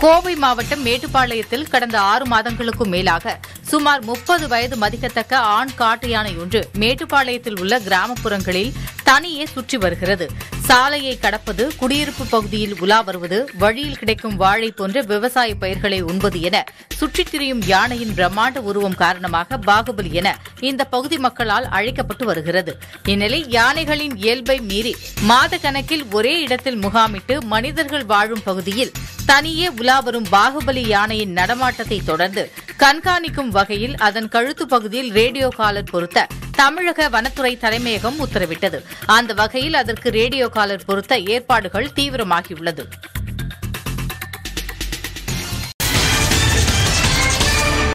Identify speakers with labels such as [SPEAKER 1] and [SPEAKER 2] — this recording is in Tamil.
[SPEAKER 1] கோவை மாவட்டம் மேட்டுப்பாளையத்தில் கடந்த ஆறு மாதங்களுக்கும் மேலாக சுமார் முப்பது வயது மதிக்கத்தக்க ஆண் காட்டு யானை ஒன்று மேட்டுப்பாளையத்தில் உள்ள கிராமப்புறங்களில் தனியே சுற்றி வருகிறது சாலையை கடப்பது குடியிருப்பு பகுதியில் உலா வருவது வழியில் கிடைக்கும் வாழை போன்ற விவசாய பயிர்களை உண்பது என சுற்றித் திரியும் யானையின் பிரம்மாண்ட உருவம் காரணமாக பாகுபலி என இந்த பகுதி மக்களால் அழைக்கப்பட்டு வருகிறது இந்நிலை யானைகளின் இயல்பை மீறி மாத கணக்கில் ஒரே இடத்தில் முகாமிட்டு மனிதர்கள் வாழும் பகுதியில் தனியே உலா வரும் பாகுபலி யானையின் நடமாட்டத்தை தொடர்ந்து கண்காணிக்கும் வகையில் அதன் கழுத்து பகுதியில் ரேடியோ காலர் பொருத்த தமிழக வனத்துறை தலைமையகம் உத்தரவிட்டது அந்த வகையில் அதற்கு ரேடியோ காலர் பொருத்த ஏற்பாடுகள் தீவிரமாகியுள்ளது